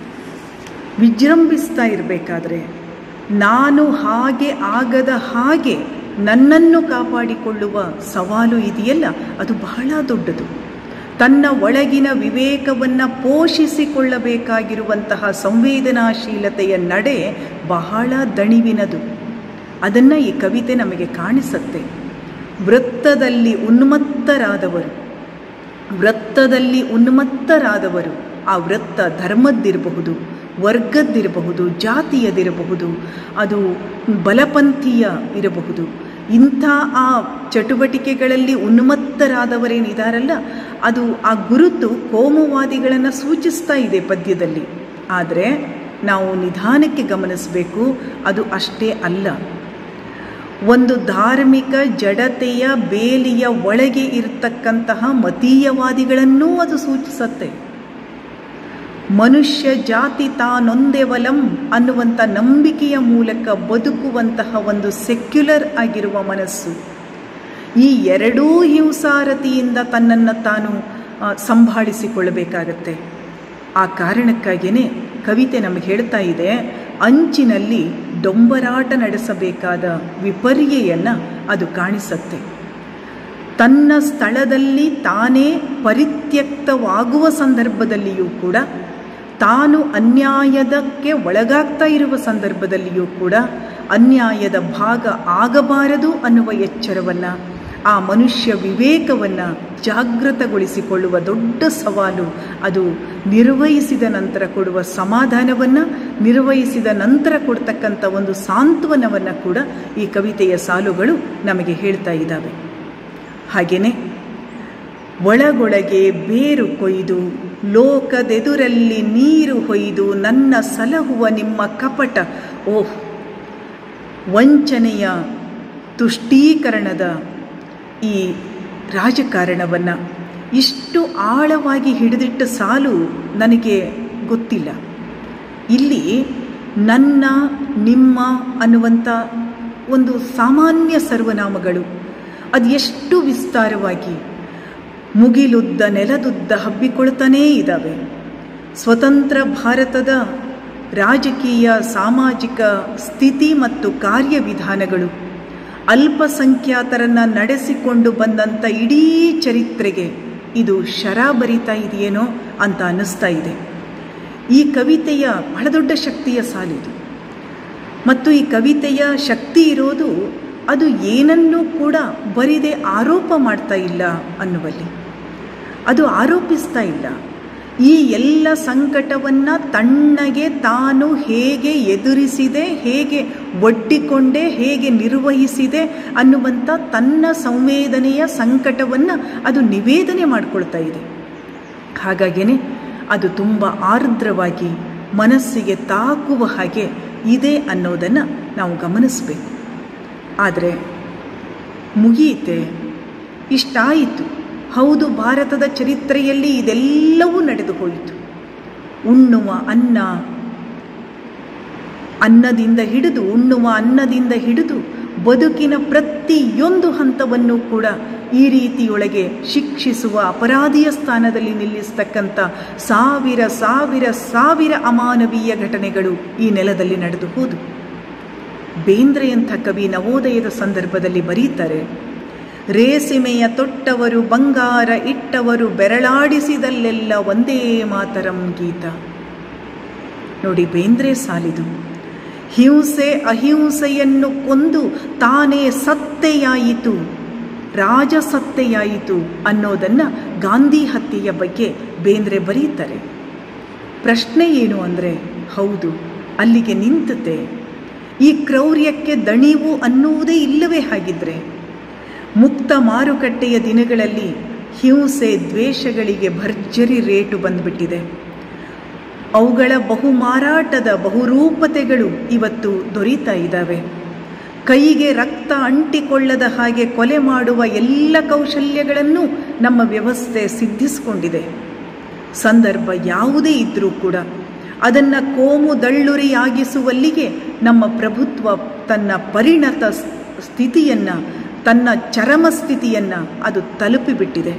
ವಿಜೃಂಭಿಸ್ತಾ ಇರಬೇಕಾದ್ರೆ ನಾನು ಹಾಗೆ ಆಗದ ಹಾಗೆ ನನ್ನನ್ನು ಕಾಪಾಡಿಕೊಳ್ಳುವ ಸವಾಲು ಇದೆಯಲ್ಲ ಅದು ಬಹಳ ದೊಡ್ಡದು ತನ್ನ ಒಳಗಿನ ವಿವೇಕವನ್ನು ಪೋಷಿಸಿಕೊಳ್ಳಬೇಕಾಗಿರುವಂತಹ ಸಂವೇದನಾಶೀಲತೆಯ ನಡೆ ಬಹಳ ದಣಿವಿನದು ಅದನ್ನು ಈ ಕವಿತೆ ನಮಗೆ ಕಾಣಿಸುತ್ತೆ ವೃತ್ತದಲ್ಲಿ ಉನ್ಮತ್ತರಾದವರು ವೃತ್ತದಲ್ಲಿ ಉನ್ಮತ್ತರಾದವರು ಆ ವೃತ್ತ ಧರ್ಮದ್ದಿರಬಹುದು ವರ್ಗದ್ದಿರಬಹುದು ಜಾತಿಯದಿರಬಹುದು ಅದು ಬಲಪಂಥೀಯ ಇರಬಹುದು ಇಂಥ ಆ ಚಟುವಟಿಕೆಗಳಲ್ಲಿ ಉನ್ಮತ್ತರಾದವರೇನಿದಾರಲ್ಲ ಅದು ಆ ಗುರುತು ಕೋಮುವಾದಿಗಳನ್ನು ಸೂಚಿಸ್ತಾ ಇದೆ ಪದ್ಯದಲ್ಲಿ ಆದರೆ ನಾವು ನಿಧಾನಕ್ಕೆ ಗಮನಿಸಬೇಕು ಅದು ಅಷ್ಟೇ ಅಲ್ಲ ಒಂದು ಧಾರ್ಮಿಕ ಜಡತೆಯ ಬೇಲಿಯ ಒಳಗೆ ಇರತಕ್ಕಂತಹ ಮತೀಯವಾದಿಗಳನ್ನೂ ಅದು ಸೂಚಿಸುತ್ತೆ ಮನುಷ್ಯ ಜಾತಿ ತಾನೊಂದೆವಲಂ ಅನ್ನುವಂಥ ನಂಬಿಕೆಯ ಮೂಲಕ ಬದುಕುವಂತಹ ಒಂದು ಸೆಕ್ಯುಲರ್ ಆಗಿರುವ ಮನಸ್ಸು ಈ ಎರಡೂ ಹಿಂಸಾರತಿಯಿಂದ ತನ್ನನ್ನು ತಾನು ಆ, ಸಂಭಾಳಿಸಿಕೊಳ್ಳಬೇಕಾಗತ್ತೆ ಆ ಕಾರಣಕ್ಕಾಗಿಯೇ ಕವಿತೆ ನಮಗೆ ಹೇಳ್ತಾ ಇದೆ ಅಂಚಿನಲ್ಲಿ ಡೊಂಬರಾಟ ನಡೆಸಬೇಕಾದ ವಿಪರ್ಯೆಯನ್ನು ಅದು ಕಾಣಿಸುತ್ತೆ ತನ್ನ ಸ್ಥಳದಲ್ಲಿ ತಾನೇ ಪರಿತ್ಯಕ್ತವಾಗುವ ಸಂದರ್ಭದಲ್ಲಿಯೂ ಕೂಡ ತಾನು ಅನ್ಯಾಯದಕ್ಕೆ ಒಳಗಾಗ್ತಾ ಇರುವ ಸಂದರ್ಭದಲ್ಲಿಯೂ ಕೂಡ ಅನ್ಯಾಯದ ಭಾಗ ಆಗಬಾರದು ಅನ್ನುವ ಎಚ್ಚರವನ್ನು ಆ ಮನುಷ್ಯ ವಿವೇಕವನ್ನು ಜಾಗೃತಗೊಳಿಸಿಕೊಳ್ಳುವ ದೊಡ್ಡ ಸವಾಲು ಅದು ನಿರ್ವಹಿಸಿದ ನಂತರ ಕೊಡುವ ಸಮಾಧಾನವನ್ನು ನಿರ್ವಹಿಸಿದ ನಂತರ ಕೊಡ್ತಕ್ಕಂಥ ಒಂದು ಸಾಂತ್ವನವನ್ನು ಕೂಡ ಈ ಕವಿತೆಯ ಸಾಲುಗಳು ನಮಗೆ ಹೇಳ್ತಾ ಇದ್ದಾವೆ ಹಾಗೆಯೇ ಒಳಗೊಳಗೆ ಬೇರು ಕೊಯ್ದು ಲೋಕದೆದುರಲ್ಲಿ ನೀರು ಹೊಯ್ದು ನನ್ನ ಸಲಹುವ ನಿಮ್ಮ ಕಪಟ ಓಹ್ ವಂಚನೆಯ ತುಷ್ಟೀಕರಣದ ಈ ರಾಜಕಾರಣವನ್ನು ಇಷ್ಟು ಆಳವಾಗಿ ಹಿಡಿದಿಟ್ಟ ಸಾಲು ನನಗೆ ಗೊತ್ತಿಲ್ಲ ಇಲ್ಲಿ ನನ್ನ ನಿಮ್ಮ ಅನ್ನುವಂಥ ಒಂದು ಸಾಮಾನ್ಯ ಸರ್ವನಾಮಗಳು ಅದು ಎಷ್ಟು ವಿಸ್ತಾರವಾಗಿ ಮುಗಿಲುದ್ದ ನೆಲದುದ್ದ ಹಬ್ಬಿಕೊಳ್ತಾನೇ ಇದ್ದಾವೆ ಸ್ವತಂತ್ರ ಭಾರತದ ರಾಜಕೀಯ ಸಾಮಾಜಿಕ ಸ್ಥಿತಿ ಮತ್ತು ಕಾರ್ಯವಿಧಾನಗಳು ಅಲ್ಪಸಂಖ್ಯಾತರನ್ನು ನಡೆಸಿಕೊಂಡು ಬಂದಂಥ ಇಡೀ ಚರಿತ್ರೆಗೆ ಇದು ಶರ ಬರಿತಾ ಇದೆಯೇನೋ ಅಂತ ಅನ್ನಿಸ್ತಾ ಇದೆ ಈ ಕವಿತೆಯ ಬಹಳ ದೊಡ್ಡ ಶಕ್ತಿಯ ಸಾಲಿದು ಮತ್ತು ಈ ಕವಿತೆಯ ಶಕ್ತಿ ಇರೋದು ಅದು ಏನನ್ನೂ ಕೂಡ ಬರಿದೆ ಆರೋಪ ಮಾಡ್ತಾ ಇಲ್ಲ ಅನ್ನುವಲ್ಲಿ ಅದು ಆರೋಪಿಸ್ತಾ ಇಲ್ಲ ಈ ಎಲ್ಲ ಸಂಕಟವನ್ನು ತಣ್ಣಗೆ ತಾನು ಹೇಗೆ ಎದುರಿಸಿದೆ ಹೇಗೆ ಒಡ್ಡಿಕೊಂಡೆ ಹೇಗೆ ನಿರ್ವಹಿಸಿದೆ ಅನ್ನುವಂಥ ತನ್ನ ಸಂವೇದನೆಯ ಸಂಕಟವನ್ನು ಅದು ನಿವೇದನೆ ಮಾಡಿಕೊಳ್ತಾ ಇದೆ ಹಾಗಾಗಿಯೇ ಅದು ತುಂಬ ಆರ್ದ್ರವಾಗಿ ಮನಸ್ಸಿಗೆ ತಾಕುವ ಹಾಗೆ ಇದೆ ಅನ್ನೋದನ್ನು ನಾವು ಗಮನಿಸಬೇಕು ಆದರೆ ಮುಗಿಯಿತೆ ಇಷ್ಟಾಯಿತು ಹೌದು ಭಾರತದ ಚರಿತ್ರೆಯಲ್ಲಿ ಇದೆಲ್ಲವೂ ನಡೆದು ಹೋಯಿತು ಉಣ್ಣುವ ಅನ್ನ ಅನ್ನದಿಂದ ಹಿಡಿದು ಉಣ್ಣುವ ಅನ್ನದಿಂದ ಹಿಡಿದು ಬದುಕಿನ ಪ್ರತಿಯೊಂದು ಹಂತವನ್ನು ಕೂಡ ಈ ರೀತಿಯೊಳಗೆ ಶಿಕ್ಷಿಸುವ ಅಪರಾಧಿಯ ಸ್ಥಾನದಲ್ಲಿ ನಿಲ್ಲಿಸ್ತಕ್ಕಂಥ ಸಾವಿರ ಸಾವಿರ ಸಾವಿರ ಅಮಾನವೀಯ ಘಟನೆಗಳು ಈ ನೆಲದಲ್ಲಿ ನಡೆದು ಹೋದು ಬೇಂದ್ರೆಯಂಥ ಕವಿ ನವೋದಯದ ಸಂದರ್ಭದಲ್ಲಿ ಬರೀತಾರೆ ರೇಸಿಮೆಯ ತೊಟ್ಟವರು ಬಂಗಾರ ಇಟ್ಟವರು ಬೆರಳಾಡಿಸಿದಲ್ಲೆಲ್ಲ ಒಂದೇ ಮಾತರಂ ಗೀತ ನೋಡಿ ಬೇಂದ್ರೆ ಸಾಲಿದು ಹಿಂಸೆ ಅಹಿಂಸೆಯನ್ನು ಕೊಂದು ತಾನೇ ಸತ್ತೆಯಾಯಿತು ರಾಜಸತ್ತೆಯಾಯಿತು ಅನ್ನೋದನ್ನು ಗಾಂಧಿ ಹತ್ಯೆಯ ಬಗ್ಗೆ ಬೇಂದ್ರೆ ಬರೀತಾರೆ ಪ್ರಶ್ನೆ ಏನು ಅಂದರೆ ಹೌದು ಅಲ್ಲಿಗೆ ನಿಂತತೆ ಈ ಕ್ರೌರ್ಯಕ್ಕೆ ದಣಿವು ಅನ್ನುವುದೇ ಇಲ್ಲವೇ ಹಾಗಿದ್ರೆ ಮುಕ್ತ ಮಾರುಕಟ್ಟೆಯ ದಿನಗಳಲ್ಲಿ ಹಿಂಸೆ ದ್ವೇಷಗಳಿಗೆ ಭರ್ಜರಿ ರೇಟು ಬಂದ್ಬಿಟ್ಟಿದೆ ಅವುಗಳ ಬಹು ಮಾರಾಟದ ಬಹುರೂಪತೆಗಳು ಇವತ್ತು ದೊರೀತಾ ಇದ್ದಾವೆ ಕೈಗೆ ರಕ್ತ ಅಂಟಿಕೊಳ್ಳದ ಹಾಗೆ ಕೊಲೆ ಮಾಡುವ ಎಲ್ಲ ಕೌಶಲ್ಯಗಳನ್ನು ನಮ್ಮ ವ್ಯವಸ್ಥೆ ಸಿದ್ಧಿಸಿಕೊಂಡಿದೆ ಸಂದರ್ಭ ಯಾವುದೇ ಇದ್ದರೂ ಕೂಡ ಅದನ್ನು ಕೋಮು ದಳ್ಳುರಿಯಾಗಿಸುವಲ್ಲಿಗೆ ನಮ್ಮ ಪ್ರಭುತ್ವ ತನ್ನ ಪರಿಣತ ಸ್ಥಿತಿಯನ್ನು ತನ್ನ ಚರಮ ಸ್ಥಿತಿಯನ್ನು ಅದು ತಲುಪಿಬಿಟ್ಟಿದೆ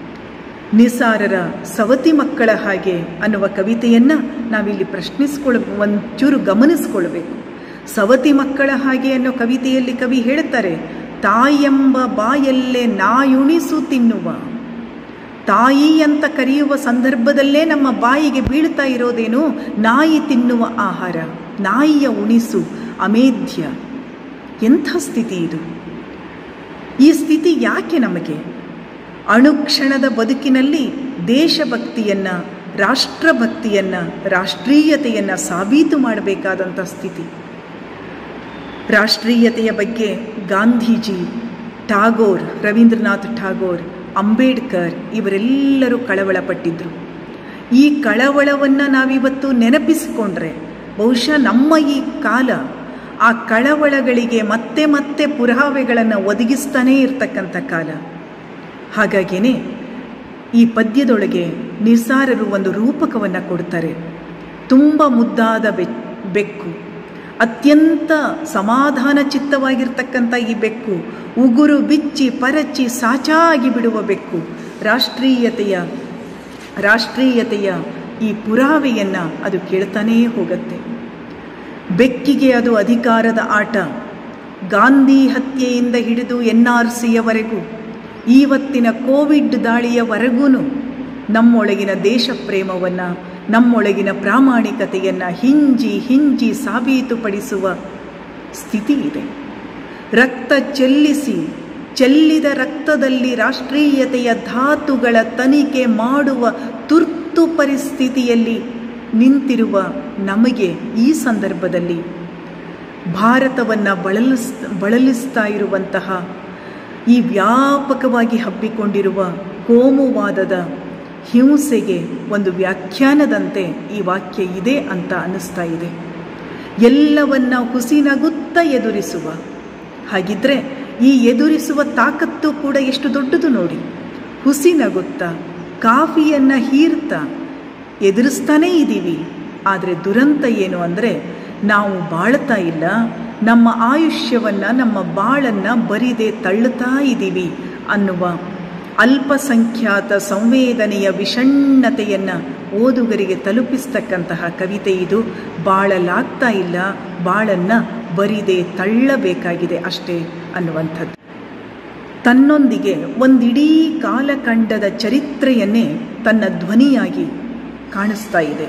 ನಿಸಾರರ ಸವತಿ ಮಕ್ಕಳ ಹಾಗೆ ಅನ್ನುವ ಕವಿತೆಯನ್ನು ನಾವಿಲ್ಲಿ ಪ್ರಶ್ನಿಸ್ಕೊಳ್ ಒಂಚೂರು ಗಮನಿಸ್ಕೊಳ್ಬೇಕು ಸವತಿ ಮಕ್ಕಳ ಹಾಗೆ ಅನ್ನೋ ಕವಿತೆಯಲ್ಲಿ ಕವಿ ಹೇಳ್ತಾರೆ ತಾಯೆಂಬ ಬಾಯಲ್ಲೇ ನಾಯುಣಿಸು ತಿನ್ನುವ ತಾಯಿ ಅಂತ ಕರೆಯುವ ಸಂದರ್ಭದಲ್ಲೇ ನಮ್ಮ ಬಾಯಿಗೆ ಬೀಳ್ತಾ ಇರೋದೇನು ನಾಯಿ ತಿನ್ನುವ ಆಹಾರ ನಾಯಿಯ ಉಣಿಸು ಅಮೇಧ್ಯ ಎಂಥ ಸ್ಥಿತಿ ಇದು ಈ ಸ್ಥಿತಿ ಯಾಕೆ ನಮಗೆ ಅಣುಕ್ಷಣದ ಬದುಕಿನಲ್ಲಿ ದೇಶಭಕ್ತಿಯನ್ನು ರಾಷ್ಟ್ರಭಕ್ತಿಯನ್ನು ರಾಷ್ಟ್ರೀಯತೆಯನ್ನು ಸಾಬೀತು ಮಾಡಬೇಕಾದಂಥ ಸ್ಥಿತಿ ರಾಷ್ಟ್ರೀಯತೆಯ ಬಗ್ಗೆ ಗಾಂಧೀಜಿ ಟಾಗೋರ್ ರವೀಂದ್ರನಾಥ್ ಠಾಗೋರ್ ಅಂಬೇಡ್ಕರ್ ಇವರೆಲ್ಲರೂ ಕಳವಳಪಟ್ಟಿದ್ದರು ಈ ಕಳವಳವನ್ನು ನಾವಿವತ್ತು ನೆನಪಿಸಿಕೊಂಡ್ರೆ ಬಹುಶಃ ನಮ್ಮ ಈ ಕಾಲ ಆ ಕಳವಳಗಳಿಗೆ ಮತ್ತೆ ಮತ್ತೆ ಪುರಾವೆಗಳನ್ನು ಒದಗಿಸ್ತಾನೇ ಇರ್ತಕ್ಕಂಥ ಕಾಲ ಹಾಗಾಗಿಯೇ ಈ ಪದ್ಯದೊಳಗೆ ನಿಸಾರರು ಒಂದು ರೂಪಕವನ್ನು ಕೊಡ್ತಾರೆ ತುಂಬ ಮುದ್ದಾದ ಬೆ ಬೆಕ್ಕು ಅತ್ಯಂತ ಸಮಾಧಾನ ಚಿತ್ತವಾಗಿರ್ತಕ್ಕಂಥ ಈ ಬೆಕ್ಕು ಉಗುರು ಬಿಚ್ಚಿ ಪರಚಿ ಸಾಚಾಗಿ ಬಿಡುವ ಬೆಕ್ಕು ರಾಷ್ಟ್ರೀಯತೆಯ ರಾಷ್ಟ್ರೀಯತೆಯ ಈ ಪುರಾವೆಯನ್ನು ಅದು ಕೇಳ್ತಾನೇ ಹೋಗುತ್ತೆ ಬೆಕ್ಕಿಗೆ ಅದು ಅಧಿಕಾರದ ಆಟ ಗಾಂಧಿ ಹತ್ಯೆಯಿಂದ ಹಿಡಿದು ಎನ್ ಆರ್ ಸಿಯವರೆಗೂ ಇವತ್ತಿನ ಕೋವಿಡ್ ದಾಳಿಯವರೆಗೂ ನಮ್ಮೊಳಗಿನ ದೇಶ ಪ್ರೇಮವನ್ನು ನಮ್ಮೊಳಗಿನ ಪ್ರಾಮಾಣಿಕತೆಯನ್ನು ಹಿಂಜಿ ಹಿಂಜಿ ಸಾಬೀತುಪಡಿಸುವ ಸ್ಥಿತಿ ಇದೆ ರಕ್ತ ಚೆಲ್ಲಿಸಿ ಚೆಲ್ಲಿದ ರಕ್ತದಲ್ಲಿ ರಾಷ್ಟ್ರೀಯತೆಯ ಧಾತುಗಳ ತನಿಖೆ ಮಾಡುವ ತುರ್ತು ಪರಿಸ್ಥಿತಿಯಲ್ಲಿ ನಿಂತಿರುವ ನಮಗೆ ಈ ಸಂದರ್ಭದಲ್ಲಿ ಭಾರತವನ್ನು ಬಳಲಿಸ್ ಬಳಲಿಸ್ತಾ ಇರುವಂತಹ ಈ ವ್ಯಾಪಕವಾಗಿ ಹಬ್ಬಿಕೊಂಡಿರುವ ಕೋಮುವಾದದ ಹಿಂಸೆಗೆ ಒಂದು ವ್ಯಾಖ್ಯಾನದಂತೆ ಈ ವಾಕ್ಯ ಇದೆ ಅಂತ ಅನ್ನಿಸ್ತಾ ಇದೆ ಎಲ್ಲವನ್ನ ಹುಸಿನಗುತ್ತ ಎದುರಿಸುವ ಹಾಗಿದ್ರೆ ಈ ಎದುರಿಸುವ ತಾಕತ್ತು ಕೂಡ ಎಷ್ಟು ದೊಡ್ಡದು ನೋಡಿ ಹುಸಿನಗುತ್ತ ಕಾಫಿಯನ್ನು ಹೀರ್ತಾ ಎದುರಿಸ್ತಾನೇ ಇದ್ದೀವಿ ಆದರೆ ದುರಂತ ಏನು ಅಂದರೆ ನಾವು ಬಾಳ್ತಾ ಇಲ್ಲ ನಮ್ಮ ಆಯುಷ್ಯವನ್ನು ನಮ್ಮ ಬಾಳನ್ನು ಬರಿದೆ ತಳ್ಳುತ್ತಾ ಇದ್ದೀವಿ ಅನ್ನುವ ಅಲ್ಪಸಂಖ್ಯಾತ ಸಂವೇದನೆಯ ವಿಷಣ್ಣತೆಯನ್ನು ಓದುಗರಿಗೆ ತಲುಪಿಸ್ತಕ್ಕಂತಹ ಕವಿತೆ ಇದು ಬಾಳಲಾಗ್ತಾ ಇಲ್ಲ ಬಾಳನ್ನು ಬರಿದೆ ತಳ್ಳಬೇಕಾಗಿದೆ ಅಷ್ಟೇ ಅನ್ನುವಂಥದ್ದು ತನ್ನೊಂದಿಗೆ ಒಂದಿಡೀ ಕಾಲಖಂಡದ ಚರಿತ್ರೆಯನ್ನೇ ತನ್ನ ಧ್ವನಿಯಾಗಿ ಕಾಣಿಸ್ತಾ ಇದೆ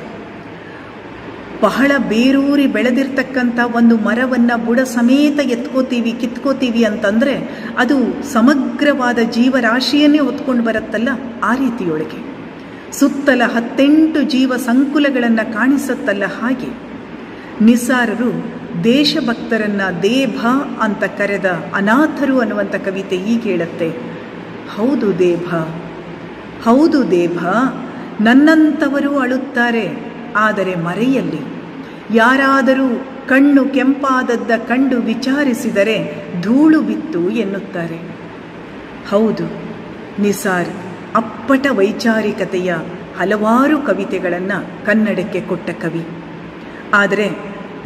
ಬಹಳ ಬೇರೂರಿ ಬೆಳೆದಿರ್ತಕ್ಕಂಥ ಒಂದು ಮರವನ್ನು ಬುಡ ಸಮೇತ ಎತ್ಕೋತೀವಿ ಕಿತ್ಕೋತೀವಿ ಅಂತಂದರೆ ಅದು ಸಮಗ್ರವಾದ ಜೀವರಾಶಿಯನ್ನೇ ಹೊತ್ಕೊಂಡು ಬರುತ್ತಲ್ಲ ಆ ರೀತಿಯೊಳಗೆ ಸುತ್ತಲ ಹತ್ತೆಂಟು ಜೀವ ಸಂಕುಲಗಳನ್ನು ಕಾಣಿಸುತ್ತಲ್ಲ ಹಾಗೆ ನಿಸಾರರು ದೇಶಭಕ್ತರನ್ನ ದೇಭ ಅಂತ ಕರೆದ ಅನಾಥರು ಅನ್ನುವಂಥ ಕವಿತೆ ಈಗ ಹೇಳುತ್ತೆ ಹೌದು ದೇಭ ಹೌದು ದೇಭ ನನ್ನಂಥವರು ಅಳುತ್ತಾರೆ ಆದರೆ ಮರೆಯಲ್ಲಿ ಯಾರಾದರೂ ಕಣ್ಣು ಕೆಂಪಾದದ್ದ ಕಂಡು ವಿಚಾರಿಸಿದರೆ ಧೂಳು ಬಿತ್ತು ಎನ್ನುತ್ತಾರೆ ಹೌದು ನಿಸಾರ್ ಅಪ್ಪಟ ವೈಚಾರಿಕತೆಯ ಹಲವಾರು ಕವಿತೆಗಳನ್ನು ಕನ್ನಡಕ್ಕೆ ಕೊಟ್ಟ ಕವಿ ಆದರೆ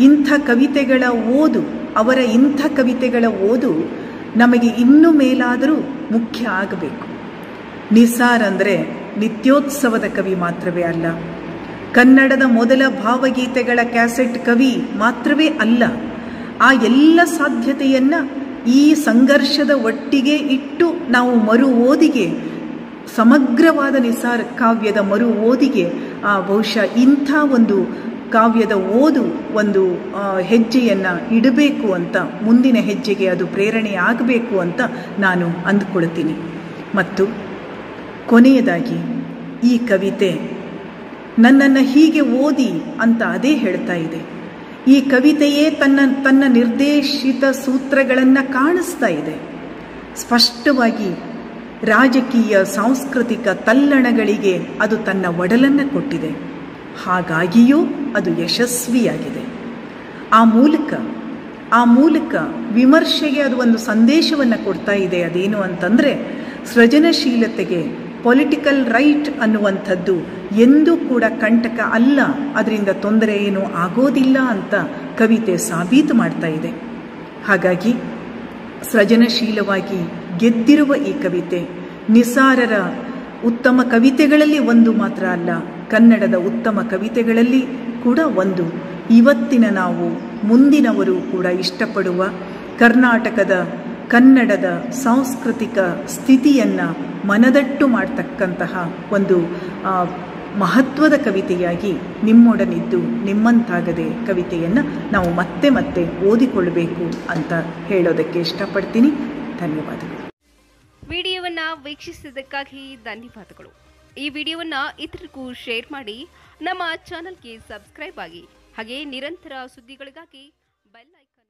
ಇಂಥ ಕವಿತೆಗಳ ಓದು ಅವರ ಇಂಥ ಕವಿತೆಗಳ ಓದು ನಮಗೆ ಇನ್ನೂ ಮೇಲಾದರೂ ಮುಖ್ಯ ಆಗಬೇಕು ನಿಸಾರ್ ಅಂದರೆ ನಿತ್ಯೋತ್ಸವದ ಕವಿ ಮಾತ್ರವೇ ಅಲ್ಲ ಕನ್ನಡದ ಮೊದಲ ಭಾವಗೀತೆಗಳ ಕ್ಯಾಸೆಟ್ ಕವಿ ಮಾತ್ರವೇ ಅಲ್ಲ ಆ ಎಲ್ಲ ಸಾಧ್ಯತೆಯನ್ನು ಈ ಸಂಘರ್ಷದ ಒಟ್ಟಿಗೆ ಇಟ್ಟು ನಾವು ಮರು ಓದಿಗೆ ಸಮಗ್ರವಾದ ನಿಸಾರ್ ಕಾವ್ಯದ ಮರು ಓದಿಗೆ ಆ ಬಹುಶಃ ಇಂಥ ಒಂದು ಕಾವ್ಯದ ಓದು ಒಂದು ಹೆಜ್ಜೆಯನ್ನು ಇಡಬೇಕು ಅಂತ ಮುಂದಿನ ಹೆಜ್ಜೆಗೆ ಅದು ಪ್ರೇರಣೆ ಆಗಬೇಕು ಅಂತ ನಾನು ಅಂದುಕೊಳ್ತೀನಿ ಮತ್ತು ಕೊನೆಯದಾಗಿ ಈ ಕವಿತೆ ನನ್ನನ್ನು ಹೀಗೆ ಓದಿ ಅಂತ ಅದೇ ಹೇಳ್ತಾ ಇದೆ ಈ ಕವಿತೆಯೇ ತನ್ನ ತನ್ನ ನಿರ್ದೇಶಿತ ಸೂತ್ರಗಳನ್ನು ಕಾಣಿಸ್ತಾ ಇದೆ ಸ್ಪಷ್ಟವಾಗಿ ರಾಜಕೀಯ ಸಾಂಸ್ಕೃತಿಕ ತಲ್ಲಣಗಳಿಗೆ ಅದು ತನ್ನ ಒಡಲನ್ನು ಕೊಟ್ಟಿದೆ ಹಾಗಾಗಿಯೂ ಅದು ಯಶಸ್ವಿಯಾಗಿದೆ ಆ ಮೂಲಕ ಆ ಮೂಲಕ ವಿಮರ್ಶೆಗೆ ಅದು ಒಂದು ಸಂದೇಶವನ್ನು ಕೊಡ್ತಾ ಇದೆ ಅದೇನು ಅಂತಂದರೆ ಸೃಜನಶೀಲತೆಗೆ ಪೊಲಿಟಿಕಲ್ ರೈಟ್ ಅನ್ನುವಂಥದ್ದು ಎಂದೂ ಕೂಡ ಕಂಟಕ ಅಲ್ಲ ಅದರಿಂದ ತೊಂದರೆ ಏನೂ ಆಗೋದಿಲ್ಲ ಅಂತ ಕವಿತೆ ಸಾಬೀತು ಮಾಡ್ತಾ ಇದೆ ಹಾಗಾಗಿ ಸೃಜನಶೀಲವಾಗಿ ಗೆದ್ದಿರುವ ಈ ಕವಿತೆ ನಿಸಾರರ ಉತ್ತಮ ಕವಿತೆಗಳಲ್ಲಿ ಒಂದು ಮಾತ್ರ ಅಲ್ಲ ಕನ್ನಡದ ಉತ್ತಮ ಕವಿತೆಗಳಲ್ಲಿ ಕೂಡ ಒಂದು ಇವತ್ತಿನ ನಾವು ಮುಂದಿನವರು ಕೂಡ ಇಷ್ಟಪಡುವ ಕರ್ನಾಟಕದ ಕನ್ನಡದ ಸಾಂಸ್ಕೃತಿಕ ಸ್ಥಿತಿಯನ್ನು ಮನದಟ್ಟು ಮಾಡ್ತಕ್ಕಂತಹ ಒಂದು ಮಹತ್ವದ ಕವಿತೆಯಾಗಿ ನಿಮ್ಮೊಡನಿದ್ದು ನಿಮ್ಮಂತಾಗದೆ ಕವಿತೆಯನ್ನು ನಾವು ಮತ್ತೆ ಮತ್ತೆ ಓದಿಕೊಳ್ಳಬೇಕು ಅಂತ ಹೇಳೋದಕ್ಕೆ ಇಷ್ಟಪಡ್ತೀನಿ ಧನ್ಯವಾದಗಳು ವಿಡಿಯೋವನ್ನ ವೀಕ್ಷಿಸಿದ್ದಕ್ಕಾಗಿ ಧನ್ಯವಾದಗಳು ಈ ವಿಡಿಯೋವನ್ನ ಇತರರಿಗೂ ಶೇರ್ ಮಾಡಿ ನಮ್ಮ ಚಾನೆಲ್ಗೆ ಸಬ್ಸ್ಕ್ರೈಬ್ ಆಗಿ ಹಾಗೆ ನಿರಂತರ ಸುದ್ದಿಗಳಿಗಾಗಿ ಬೆಲ್ ಐಕಾನ್